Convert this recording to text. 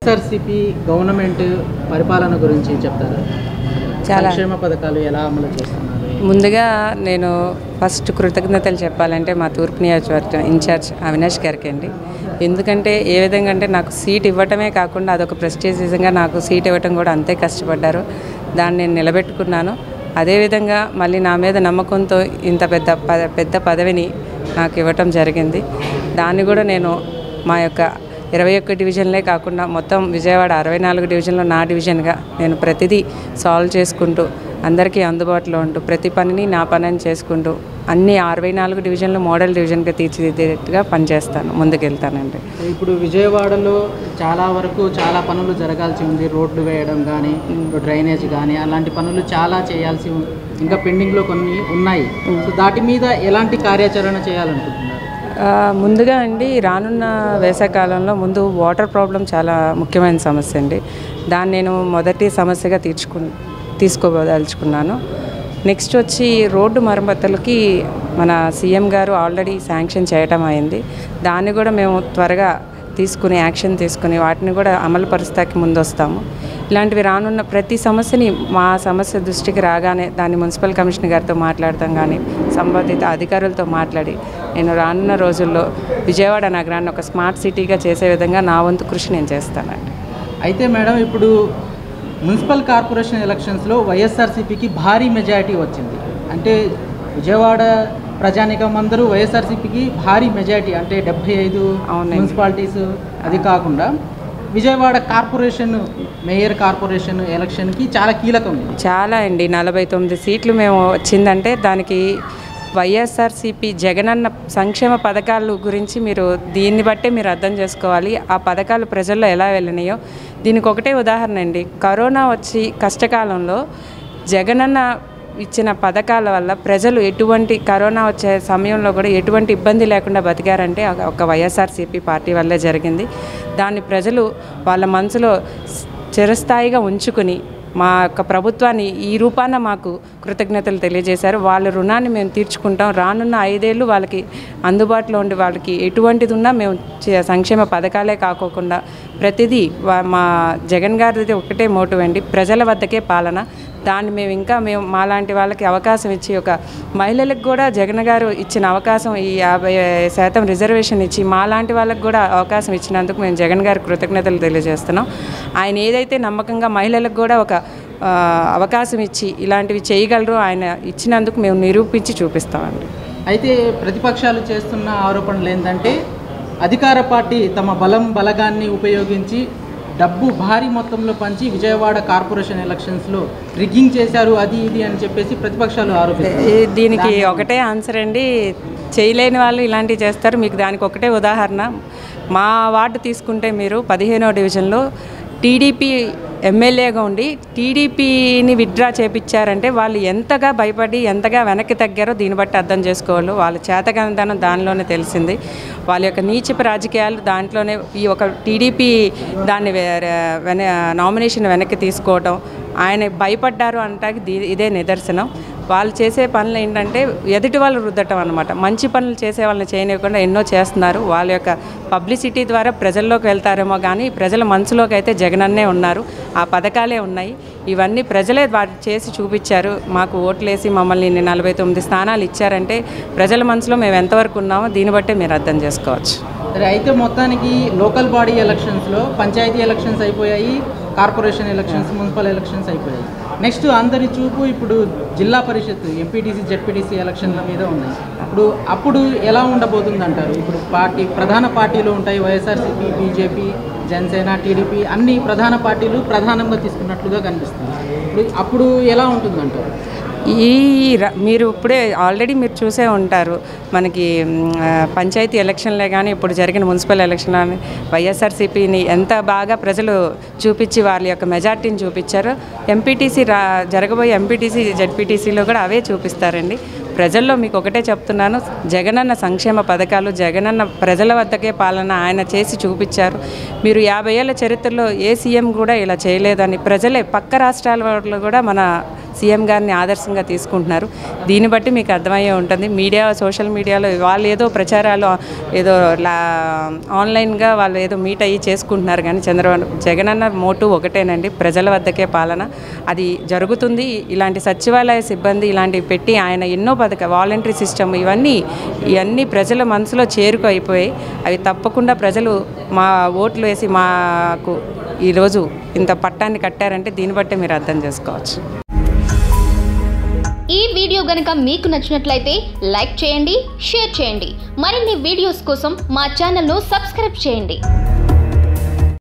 YSRCP government పరిపాలన గురించి చెప్తారు చాలా సంక్షేమ పథకాలు ఎలా అమలు చేస్తున్నారు ముందుగా నేను ఫస్ట్ కృతజ్ఞతలు చెప్పాలంటే మా తూర్పు నియోజకవర్గం ఇన్ఛార్జ్ అవినాష్ గారికి అండి ఎందుకంటే ఏ విధంగా అంటే నాకు సీట్ ఇవ్వటమే కాకుండా అదొక ప్రెస్టీజియంగా నాకు సీట్ ఇవ్వటం కూడా అంతే కష్టపడ్డారు దాన్ని నేను నిలబెట్టుకున్నాను అదేవిధంగా మళ్ళీ నా మీద నమ్మకంతో ఇంత పెద్ద పద పెద్ద పదవిని నాకు ఇవ్వటం జరిగింది దాన్ని కూడా నేను మా యొక్క ఇరవై ఒక్క డివిజన్లే కాకుండా మొత్తం విజయవాడ అరవై నాలుగు డివిజన్లో నా డివిజన్గా నేను ప్రతిదీ సాల్వ్ చేసుకుంటూ అందరికీ అందుబాటులో ఉంటూ ప్రతి పనిని నా పనిని చేసుకుంటూ అన్ని అరవై నాలుగు డివిజన్లు మోడల్ డివిజన్గా తీర్చిదిద్దేట్టుగా పనిచేస్తాను ముందుకెళ్తానండి ఇప్పుడు విజయవాడలో చాలా వరకు చాలా పనులు జరగాల్సి ఉంది రోడ్లు వేయడం కానీ డ్రైనేజ్ కానీ అలాంటి పనులు చాలా చేయాల్సి ఉం- ఇంకా పెండింగ్లో కొన్ని ఉన్నాయి సో దాటి మీద ఎలాంటి కార్యాచరణ చేయాలనుకుంటున్నారు ఆ, ముందుగా అండి రానున్న వేసవికాలంలో ముందు వాటర్ ప్రాబ్లం చాలా ముఖ్యమైన సమస్య అండి దాన్ని నేను మొదటి సమస్యగా తీర్చుకు తీసుకోదలుచుకున్నాను నెక్స్ట్ వచ్చి రోడ్డు మరమ్మతులకి మన సీఎం గారు ఆల్రెడీ శాంక్షన్ చేయటం అయింది దాన్ని కూడా మేము త్వరగా తీసుకుని యాక్షన్ తీసుకుని వాటిని కూడా అమలు పరుస్తాకి ముందు వస్తాము ఇలాంటివి రానున్న ప్రతి సమస్యని మా సమస్య దృష్టికి రాగానే దాన్ని మున్సిపల్ కమిషనర్ గారితో మాట్లాడతాం కానీ సంబంధిత అధికారులతో మాట్లాడి నేను రానున్న రోజుల్లో విజయవాడ నగరాన్ని ఒక స్మార్ట్ సిటీగా చేసే విధంగా నా వంతు కృషి నేను చేస్తానండి అయితే మేడం ఇప్పుడు మున్సిపల్ కార్పొరేషన్ ఎలక్షన్స్లో వైఎస్ఆర్సీపీకి భారీ మెజారిటీ వచ్చింది అంటే విజయవాడ ప్రజానికం అందరూ వైఎస్ఆర్సీపీకి భారీ మెజారిటీ అంటే డెబ్బై ఐదు అవునండి. మున్సిపాలిటీస్ అది కాకుండా విజయవాడ కార్పొరేషన్ మేయర్ కార్పొరేషన్ ఎలక్షన్కి చాలా కీలకం ఇది చాలా అండి నలభై తొమ్మిది సీట్లు మేము వచ్చిందంటే దానికి వైఎస్ఆర్సీపీ జగనన్న సంక్షేమ పథకాల గురించి మీరు దీన్ని బట్టే మీరు అర్థం చేసుకోవాలి ఆ పథకాలు ప్రజల్లో ఎలా వెళ్ళినాయో దీనికి ఒకటే ఉదాహరణ అండి కరోనా వచ్చి కష్టకాలంలో జగనన్న ఇచ్చిన పథకాల వల్ల ప్రజలు ఎటువంటి కరోనా వచ్చే సమయంలో కూడా ఎటువంటి ఇబ్బంది లేకుండా బతికారంటే ఒక- ఒక వైఎస్ఆర్సీపీ పార్టీ వల్లే జరిగింది దాన్ని ప్రజలు వాళ్ళ మనసులో చిరస్థాయిగా ఉంచుకుని మా యొక్క ప్రభుత్వాన్ని ఈ రూపాన మాకు కృతజ్ఞతలు తెలియజేశారు వాళ్ళ రుణాన్ని మేము తీర్చుకుంటాం రానున్న ఐదేళ్ళు వాళ్ళకి అందుబాటులో ఉండి వాళ్ళకి ఎటువంటిది ఉన్నా మేము చే- సంక్షేమ పథకాలే కాకోకుండా ప్రతిదీ వా- మా జగన్ గారిది ఒకటే మోటివ్ అండి ప్రజల వద్దకే పాలన దాన్ని మేము ఇంకా మేము మాలాంటి వాళ్ళకి అవకాశం ఇచ్చి ఒక మహిళలకు కూడా జగన్ గారు ఇచ్చిన అవకాశం ఈ యాభై శాతం రిజర్వేషన్ ఇచ్చి మాలాంటి వాళ్ళకి కూడా అవకాశం ఇచ్చినందుకు మేము జగన్ గారికి కృతజ్ఞతలు తెలియజేస్తున్నాం ఆయన ఏదైతే నమ్మకంగా మహిళలకు కూడా ఒక ఆ, అవకాశం ఇచ్చి ఇలాంటివి చేయగలరు ఆయన ఇచ్చినందుకు మేము నిరూపించి చూపిస్తామండి అయితే ప్రతిపక్షాలు చేస్తున్న ఆరోపణలు ఏంటంటే అధికార పార్టీ తమ బలం బలగాన్ని ఉపయోగించి డబ్బు భారీ మొత్తంలో పంచి విజయవాడ కార్పొరేషన్ ఎలక్షన్స్లో రిగ్గింగ్ చేశారు అది ఇది అని చెప్పేసి ప్రతిపక్షాలు ఆరోపిస్తారు ఈ- దీనికి ఒకటే ఆన్సర్ అండి చేయలేని వాళ్ళు ఇలాంటివి చేస్తారు మీకు దానికి ఒకటే ఉదాహరణ మా వార్డు తీసుకుంటే మీరు పదిహేనో డివిజన్లో టీడీపీ ఎమ్మెల్యేగా ఉండి టీడీపీని విత్డ్రా చేపించారంటే వాళ్ళు ఎంతగా భయపడి ఎంతగా వెనక్కి తగ్గారో దీన్ని బట్టి అర్థం చేసుకోవాలి వాళ్ళ చేతగనితనం దానిలోనే తెలిసింది వాళ్ళ యొక్క నీచపు రాజకీయాలు దాంట్లోనే ఈ ఒక టీడీపీ దాన్ని వే- వెన నామినేషన్ వెనక్కి తీసుకోవడం ఆయన భయపడ్డారు అంటానికి దీ- ఇదే నిదర్శనం వాళ్ళు చేసే పనులు ఏంటంటే ఎదుటి వాళ్ళు రుద్దటం అనమాట మంచి పనులు చేసే వాళ్ళని చేయనివ్వకుండా ఎన్నో చేస్తున్నారు వాళ్ళ యొక్క పబ్లిసిటీ ద్వారా ప్రజల్లోకి వెళ్తారేమో కానీ ప్రజల మనసులోకి అయితే జగనన్నే ఉన్నారు ఆ పథకాలే ఉన్నాయి ఇవన్నీ ప్రజలే వాటి చేసి చూపించారు మాకు ఓట్లేసి మమ్మల్ని ఇన్ని నలభై తొమ్మిది స్థానాలు ఇచ్చారంటే ప్రజల మనసులో మేము ఎంతవరకు ఉన్నామో దీన్ని బట్టే మీరు అర్థం చేసుకోవచ్చు సరే అయితే మొత్తానికి లోకల్ బాడీ ఎలక్షన్స్లో పంచాయతీ ఎలక్షన్స్ అయిపోయాయి కార్పొరేషన్ ఎలక్షన్స్ మున్సిపల్ ఎలక్షన్స్ అయిపోయాయి నెక్స్ట్ అందరి చూపు ఇప్పుడు జిల్లా పరిషత్ ఎంపీటీసీ జెడ్పీటీసీ ఎలక్షన్ల మీద ఉన్నాయి ఇప్పుడు అప్పుడు ఎలా ఉండబోతుంది అంటారు ఇప్పుడు పార్టీ ప్రధాన పార్టీలు ఉంటాయి వైఎస్ఆర్సీపీ బీజేపీ జనసేన టీడీపీ అన్ని ప్రధాన పార్టీలు ప్రధానంగా తీసుకున్నట్లుగా కనిపిస్తుంది ఇప్పుడు అప్పుడు ఎలా ఉంటుందంటారు ఈ ర- మీరు ఇప్పుడే ఆల్రెడీ మీరు చూసే ఉంటారు మనకి మ్, ఆ, పంచాయతీ ఎలక్షన్లే కానీ ఇప్పుడు జరిగిన మున్సిపల్ ఎలక్షన్ కానీ వైఎస్ఆర్సీపీని ఎంత బాగా ప్రజలు చూపించి వాళ్ళ యొక్క మెజార్టీని చూపించారో ఎంపీటీసీ రా జరగబోయే ఎంపీటీసీ జెడ్పీటీసీలో కూడా అవే చూపిస్తారండి ప్రజల్లో మీకు ఒకటే చెప్తున్నాను జగనన్న సంక్షేమ పథకాలు జగనన్న ప్రజల వద్దకే పాలన ఆయన చేసి చూపించారు మీరు యాభై ఏళ్ళ చరిత్రలో ఏ సీఎం కూడా ఇలా చేయలేదని ప్రజలే పక్క రాష్ట్రాల వాళ్ళు కూడా మన సీఎం గారిని ఆదర్శంగా తీసుకుంటున్నారు దీన్ని బట్టి మీకు అర్థమయ్యే ఉంటుంది మీడియా సోషల్ మీడియాలో వాళ్ళు ఏదో ప్రచారాలు ఏదో లా ఆన్లైన్గా వాళ్ళు ఏదో మీట్ అయ్యి చేసుకుంటున్నారు కానీ చంద్రబాబు జగనన్న మోటు ఒకటేనండి ప్రజల వద్దకే పాలన అది జరుగుతుంది ఇలాంటి సచివాలయ సిబ్బంది ఇలాంటివి పెట్టి ఆయన ఎన్నో పథక వాలంటరీ సిస్టమ్ ఇవన్నీ ఇవన్నీ ప్రజల మనసులో చేరుకు అయిపోయాయి అవి తప్పకుండా ప్రజలు మా ఓట్లు వేసి మాకు ఈరోజు ఇంత పట్టాన్ని కట్టారంటే దీన్ని బట్టే మీరు అర్థం చేసుకోవచ్చు ఈ వీడియో గనుక మీకు నచ్చినట్లయితే లైక్ చేయండి షేర్ చేయండి మరిన్ని వీడియోస్ కోసం మా ఛానల్ను సబ్స్క్రైబ్ చేయండి